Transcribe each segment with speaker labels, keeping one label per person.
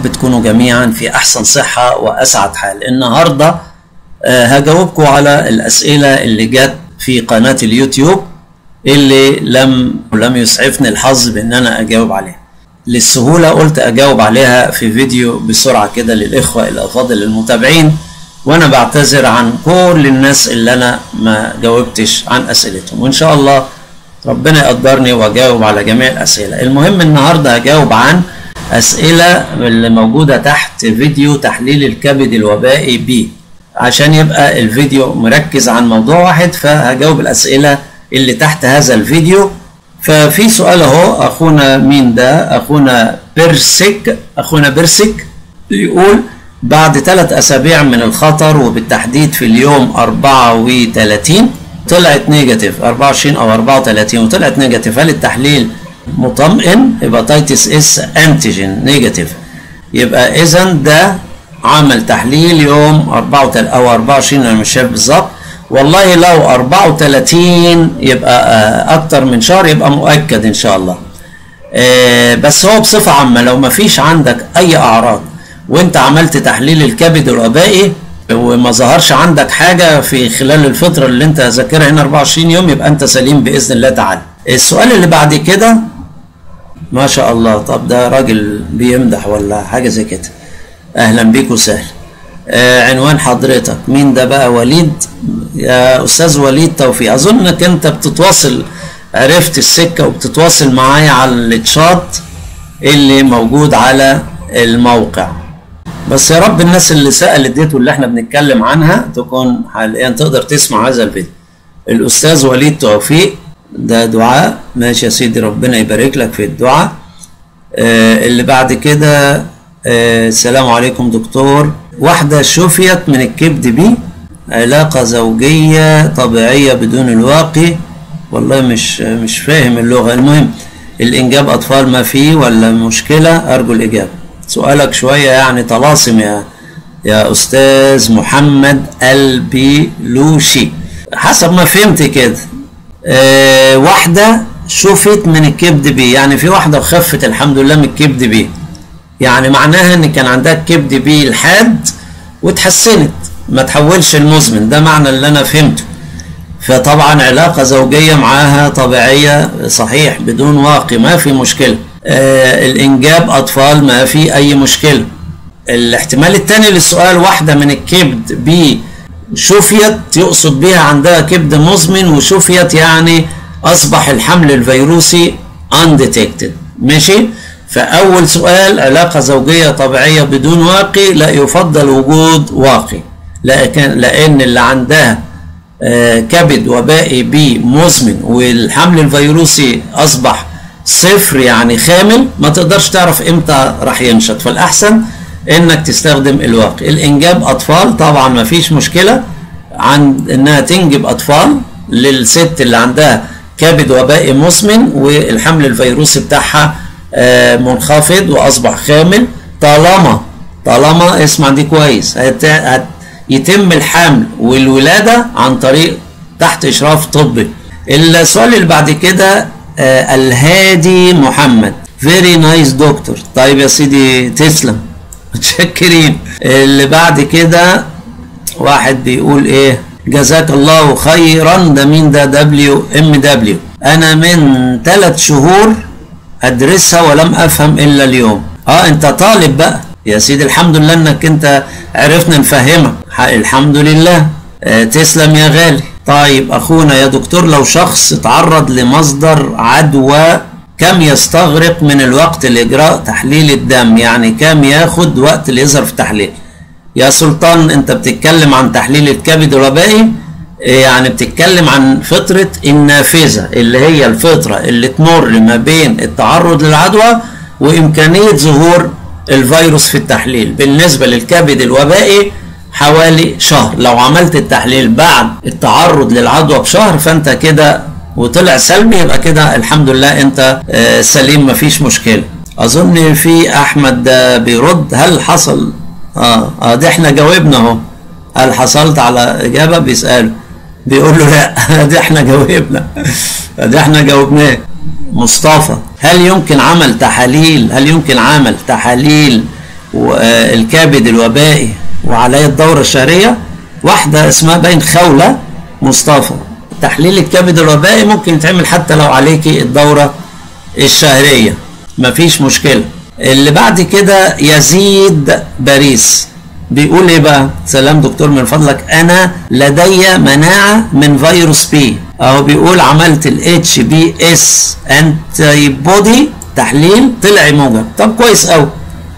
Speaker 1: رب تكونوا جميعا في احسن صحة واسعد حال النهاردة آه، هجاوبكم على الاسئلة اللي جت في قناة اليوتيوب اللي لم لم يسعفني الحظ بان انا اجاوب عليها للسهولة قلت اجاوب عليها في فيديو بسرعة كده للاخوة الافاضل المتابعين وانا بعتذر عن كل الناس اللي انا ما جاوبتش عن اسئلتهم وان شاء الله ربنا يقدرني واجاوب على جميع الاسئله المهم النهارده هجاوب عن اسئله اللي موجوده تحت فيديو تحليل الكبد الوبائي بي عشان يبقى الفيديو مركز عن موضوع واحد فهجاوب الاسئله اللي تحت هذا الفيديو ففي سؤال اهو اخونا مين ده اخونا بيرسك اخونا بيرسك يقول بعد ثلاث اسابيع من الخطر وبالتحديد في اليوم 34 طلعت نيجاتيف 24 او 34 وطلعت نيجاتيف هل التحليل مطمئن هيباتيتس اس انتيجين نيجاتيف يبقى اذا ده عمل تحليل يوم 34 او 24 انا مش شايف بالظبط والله لو 34 يبقى آه، اكتر من شهر يبقى مؤكد ان شاء الله آه، بس هو بصفة عامة لو ما فيش عندك اي اعراض وانت عملت تحليل الكبد الوبائي وما ظهرش عندك حاجة في خلال الفترة اللي انت ذاكرها هنا 24 يوم يبقى انت سليم بإذن الله تعالى السؤال اللي بعد كده ما شاء الله طب ده راجل بيمدح ولا حاجة زي كده اهلا بيك وسهلا آه عنوان حضرتك مين ده بقى وليد يا استاذ وليد توفيق اظنك انت بتتواصل عرفت السكة وبتتواصل معايا على التشات اللي موجود على الموقع بس يا رب الناس اللي سألت ديت واللي احنا بنتكلم عنها تكون حاليا تقدر تسمع هذا الفيديو الأستاذ وليد توفيق ده دعاء ماشي يا سيدي ربنا يبارك لك في الدعاء آه اللي بعد كده آه السلام عليكم دكتور واحدة شفيت من الكبد بي علاقة زوجية طبيعية بدون الواقي والله مش مش فاهم اللغة المهم الإنجاب أطفال ما فيه ولا مشكلة أرجو الإجابة سؤالك شوية يعني طلاسم يا يا أستاذ محمد البيلوشي حسب ما فهمت كده أه واحدة شفت من الكبد بي يعني في واحدة وخفت الحمد لله من الكبد بي يعني معناها ان كان عندها كبد بي الحاد وتحسنت ما تحولش المزمن ده معنى اللي انا فهمته فطبعا علاقة زوجية معاها طبيعية صحيح بدون واقي ما في مشكلة آه الانجاب اطفال ما في اي مشكله الاحتمال الثاني للسؤال واحده من الكبد ب شفيت يقصد بها عندها كبد مزمن وشفيت يعني اصبح الحمل الفيروسي undetected ماشي فاول سؤال علاقه زوجيه طبيعيه بدون واقي لا يفضل وجود واقي لكن لان اللي عندها آه كبد وبائي بي مزمن والحمل الفيروسي اصبح صفر يعني خامل ما تقدرش تعرف امتى راح ينشط فالاحسن انك تستخدم الواقي الانجاب اطفال طبعا ما فيش مشكله عن انها تنجب اطفال للست اللي عندها كبد وبائي مزمن والحمل الفيروسي بتاعها منخفض واصبح خامل طالما طالما اسمع دي كويس هت... هت... يتم الحمل والولاده عن طريق تحت اشراف طبي السؤال اللي بعد كده آه الهادي محمد فيري نايس دكتور طيب يا سيدي تسلم متشكرين اللي بعد كده واحد بيقول ايه جزاك الله خيرا ده مين ده دبليو ام دبليو انا من ثلاث شهور ادرسها ولم افهم الا اليوم اه انت طالب بقى يا سيدي الحمد لله انك انت عرفنا نفهمك الحمد لله آه تسلم يا غالي طيب اخونا يا دكتور لو شخص تعرض لمصدر عدوى كم يستغرق من الوقت لاجراء تحليل الدم يعني كم ياخد وقت اللي يظهر في التحليل يا سلطان انت بتتكلم عن تحليل الكبد الوبائي يعني بتتكلم عن فترة النافذة اللي هي الفترة اللي تمر ما بين التعرض للعدوى وإمكانية ظهور الفيروس في التحليل بالنسبة للكبد الوبائي حوالي شهر لو عملت التحليل بعد التعرض للعدوى بشهر فانت كده وطلع سلبي يبقى كده الحمد لله انت سليم مفيش مشكلة اظن في احمد بيرد هل حصل اه اه دي احنا جاوبنا اهو هل حصلت على اجابة بيسأله بيقول له لا دي احنا جاوبنا دي احنا جاوبناه مصطفى هل يمكن عمل تحاليل هل يمكن عمل تحاليل والكبد الوبائي وعليا الدورة الشهرية واحدة اسمها باين خولة مصطفى تحليل الكبد الوبائي ممكن يتعمل حتى لو عليكي الدورة الشهرية مفيش مشكلة اللي بعد كده يزيد باريس بيقول ايه بقى سلام دكتور من فضلك انا لدي مناعة من فيروس بي اهو بيقول عملت الاتش بي اس انتي بودي تحليل طلع موجب طب كويس قوي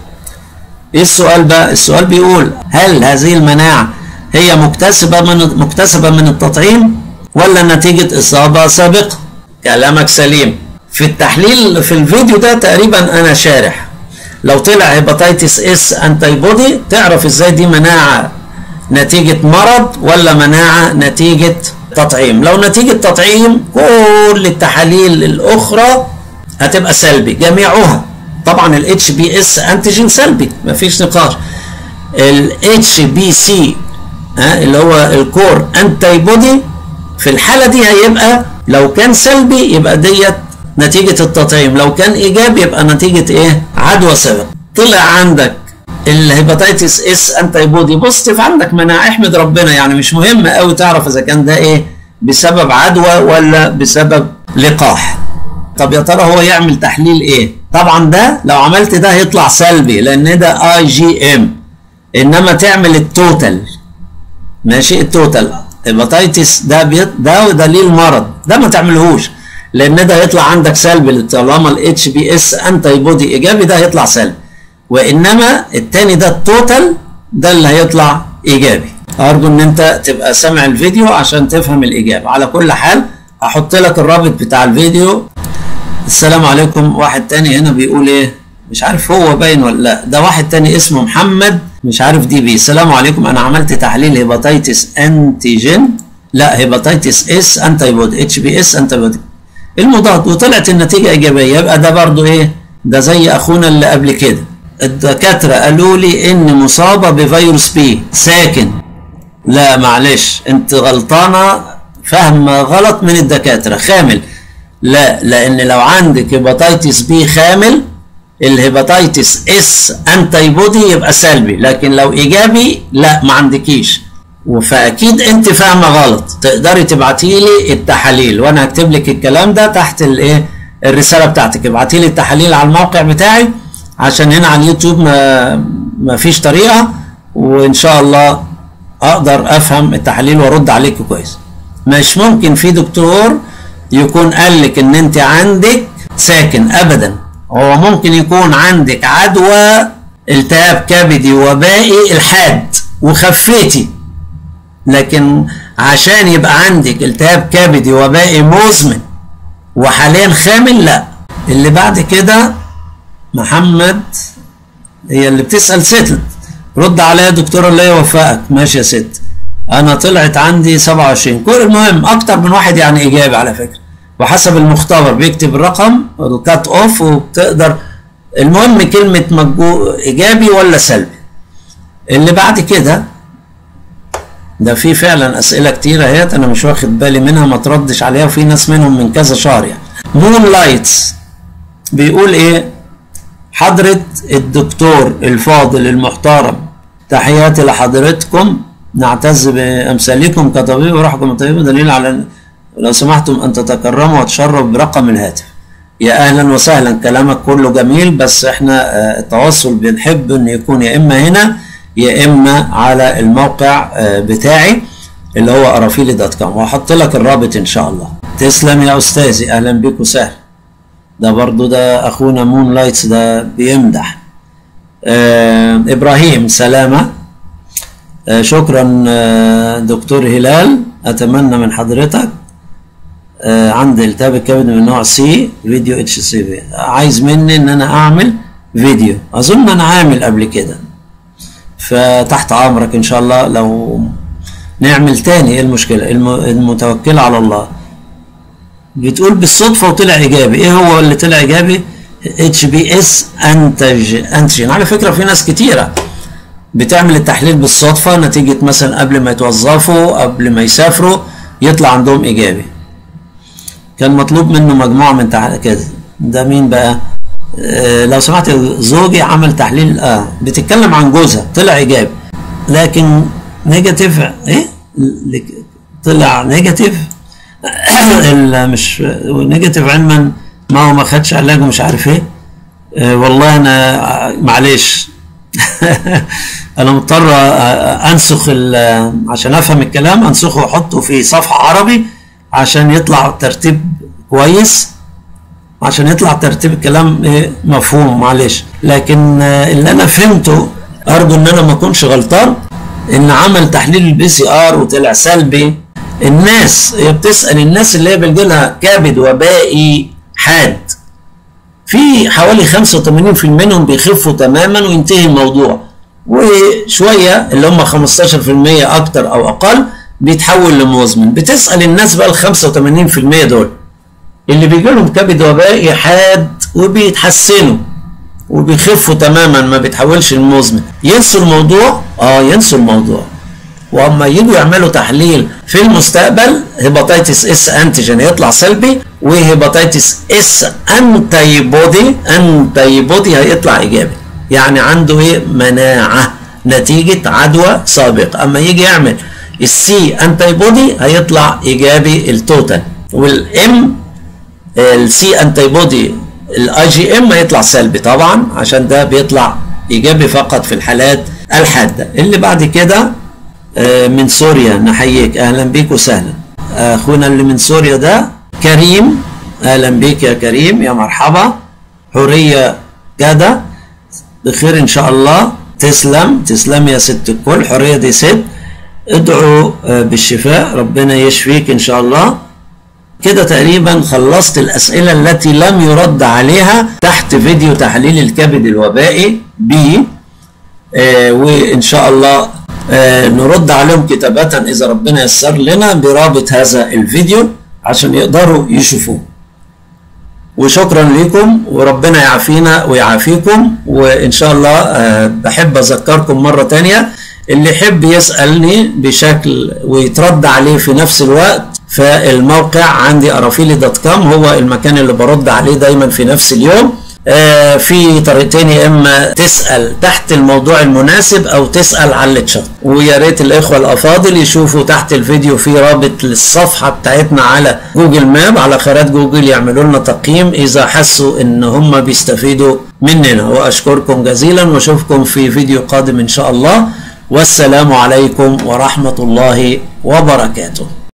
Speaker 1: ايه السؤال بقى السؤال بيقول هل هذه المناعة هي مكتسبة من مكتسبة من التطعيم ولا نتيجة إصابة سابقة كلامك سليم في التحليل في الفيديو ده تقريبا أنا شارح لو طلع هيباتيتس اس انتي بودي تعرف ازاي دي مناعة نتيجة مرض ولا مناعة نتيجة تطعيم لو نتيجة تطعيم كل التحاليل الأخرى هتبقى سلبي جميعها طبعا الاتش بي اس انتيجين سلبي مفيش نقاش الاتش بي سي اللي هو الكور انتي بودي في الحالة دي هيبقى لو كان سلبي يبقى ديت نتيجة التطعيم لو كان ايجابي يبقى نتيجة ايه عدوى سبب طلع عندك الهيباتيتس اس انتي بودي بوزيتيف عندك مناعة احمد ربنا يعني مش مهم قوي تعرف اذا كان ده ايه بسبب عدوى ولا بسبب لقاح طب يا ترى هو يعمل تحليل ايه طبعا ده لو عملت ده هيطلع سلبي لان ده اي جي ام انما تعمل التوتال ماشي التوتال هيباتيتس ده بيط... ده دليل مرض ده ما تعملهوش لان ده هيطلع عندك سلبي طالما الاتش بي اس انتي بودي ايجابي ده هيطلع سلبي وانما التاني ده التوتال ده اللي هيطلع ايجابي ارجو ان انت تبقى سامع الفيديو عشان تفهم الاجابه على كل حال هحط لك الرابط بتاع الفيديو السلام عليكم واحد تاني هنا بيقول ايه مش عارف هو باين ولا لا ده واحد تاني اسمه محمد مش عارف دي بي السلام عليكم انا عملت تحليل هيباتيتس انتيجين لا هيباتيتس اس انتي بودي اتش بي اس انتي بودي المضاد وطلعت النتيجه ايجابيه يبقى ده برضو ايه ده زي اخونا اللي قبل كده الدكاتره قالوا لي ان مصابه بفيروس بي ساكن لا معلش انت غلطانه فهم غلط من الدكاتره خامل لا لان لو عندك هيباتيتس بي خامل الهيباتيتس اس انتي بودي يبقى سلبي لكن لو ايجابي لا ما عندكيش فاكيد انت فاهمه غلط تقدري تبعتي لي التحاليل وانا هكتب لك الكلام ده تحت الايه الرساله بتاعتك ابعتي لي التحاليل على الموقع بتاعي عشان هنا على اليوتيوب ما ما فيش طريقه وان شاء الله اقدر افهم التحاليل وارد عليك كويس مش ممكن في دكتور يكون قال لك ان انت عندك ساكن ابدا هو ممكن يكون عندك عدوى التهاب كبدي وبائي الحاد وخفيتي لكن عشان يبقى عندك التهاب كبدي وبائي مزمن وحاليا خامل لا اللي بعد كده محمد هي اللي بتسأل ست رد عليا يا دكتور الله يوفقك ماشي يا ست انا طلعت عندي 27 كل المهم اكتر من واحد يعني ايجابي على فكره وحسب المختبر بيكتب الرقم الكات اوف وبتقدر المهم كلمه مجو ايجابي ولا سلبي اللي بعد كده ده في فعلا اسئله كتيره اهيت انا مش واخد بالي منها ما تردش عليها وفي ناس منهم من كذا شهر يعني مون لايتس بيقول ايه حضرة الدكتور الفاضل المحترم تحياتي لحضرتكم نعتز بامثالكم كطبيب وروحكم الطيبه دليل على لو سمحتم ان تتكرموا وتشرفوا برقم الهاتف يا اهلا وسهلا كلامك كله جميل بس احنا التواصل بنحب ان يكون يا اما هنا يا اما على الموقع بتاعي اللي هو ارافيلي دوت كوم وهحط لك الرابط ان شاء الله تسلم يا استاذي اهلا بك وسهلا ده برضو ده اخونا مون لايتس ده بيمدح آه ابراهيم سلامه آه شكرا آه دكتور هلال اتمنى من حضرتك آه عندي التهاب الكبد من نوع سي فيديو اتش سي بي عايز مني ان انا اعمل فيديو اظن انا عامل قبل كده فتحت امرك ان شاء الله لو نعمل تاني ايه المشكله المتوكله على الله بتقول بالصدفه وطلع ايجابي ايه هو اللي طلع ايجابي اتش بي اس انتج انتجين على فكره في ناس كتيره بتعمل التحليل بالصدفه نتيجه مثلا قبل ما يتوظفوا قبل ما يسافروا يطلع عندهم ايجابي كان مطلوب منه مجموعه من تحاليل كده ده مين بقى آه لو سمحت زوجي عمل تحليل اه بتتكلم عن جوزها طلع ايجابي لكن نيجاتيف ايه طلع نيجاتيف مش نيجاتيف علما ما هو ما خدش علاج ومش عارف ايه آه والله انا معلش انا مضطر انسخ عشان افهم الكلام انسخه واحطه في صفحه عربي عشان يطلع ترتيب كويس عشان يطلع ترتيب الكلام مفهوم معلش لكن اللي انا فهمته ارجو ان انا ما اكونش غلطان ان عمل تحليل البي سي ار وطلع سلبي الناس هي بتسال الناس اللي هي بيجي لها كبد وبائي حاد في حوالي 85% منهم بيخفوا تماما وينتهي الموضوع وشويه اللي هم 15% اكتر او اقل بيتحول لمزمن بتسال الناس بقى ال 85% دول اللي بيجي لهم كبد وبائي حاد وبيتحسنوا وبيخفوا تماما ما بيتحولش لمزمن ينسوا الموضوع اه ينسوا الموضوع واما يجوا يعملوا تحليل في المستقبل هيباتيتس اس انتيجين يطلع سلبي وهيباتيتس اس انتي بودي انتي بودي هيطلع ايجابي يعني عنده ايه مناعه نتيجه عدوى سابقه اما يجي يعمل السي انتي بودي هيطلع ايجابي التوتال والام السي انتي بودي الاي جي ام هيطلع سلبي طبعا عشان ده بيطلع ايجابي فقط في الحالات الحاده اللي بعد كده من سوريا نحييك اهلا بيك وسهلا اخونا اللي من سوريا ده كريم اهلا بيك يا كريم يا مرحبا حوريه جدة بخير ان شاء الله تسلم تسلم يا ست الكل حوريه دي ست ادعوا بالشفاء ربنا يشفيك ان شاء الله كده تقريبا خلصت الاسئله التي لم يرد عليها تحت فيديو تحليل الكبد الوبائي بي آه وان شاء الله آه نرد عليهم كتابة إذا ربنا يسر لنا برابط هذا الفيديو عشان يقدروا يشوفوه وشكرا لكم وربنا يعافينا ويعافيكم وإن شاء الله آه بحب أذكركم مرة تانية اللي يحب يسألني بشكل ويترد عليه في نفس الوقت فالموقع عندي أرافيلي دوت كوم هو المكان اللي برد عليه دايما في نفس اليوم آه في طريقتين يا اما تسال تحت الموضوع المناسب او تسال على التشات ويا ريت الاخوه الافاضل يشوفوا تحت الفيديو في رابط للصفحه بتاعتنا على جوجل ماب على خيارات جوجل يعملوا لنا تقييم اذا حسوا ان هم بيستفيدوا مننا واشكركم جزيلا واشوفكم في فيديو قادم ان شاء الله والسلام عليكم ورحمه الله وبركاته